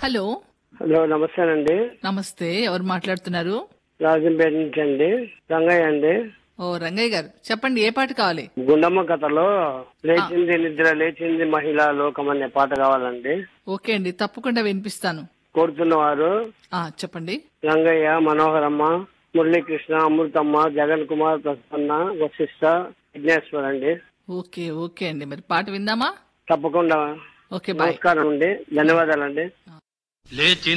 hello hello నమస్తేనండి నమస్తే ఎవరు మాట్లాడుతున్నారు రాజంపేట నుంచి అండి రంగయ్య అండి ఓ రంగయ్య గారు చెప్పండి ఏ పాట కావాలి గుండమ్మ కథలో లేచింది నిద్ర లేచింది మహిళ లోకం అనే పాట కావాలండి ఓకే అండి తప్పకుండా వినిపిస్తాను కోరుతున్న వారు ఆ చెప్పండి రంగయ్య మనోహరమ్మ మురళీకృష్ణ అమృతమ్మ జగన్ కుమార్ ప్రసన్న వశిష్ట విఘ్నేశ్వర్ అండి ఓకే ఓకే అండి మరి పాట విందామా తప్పకుండా ఓకే బాయ్ నమస్కారం అండి ధన్యవాదాలండి లేచి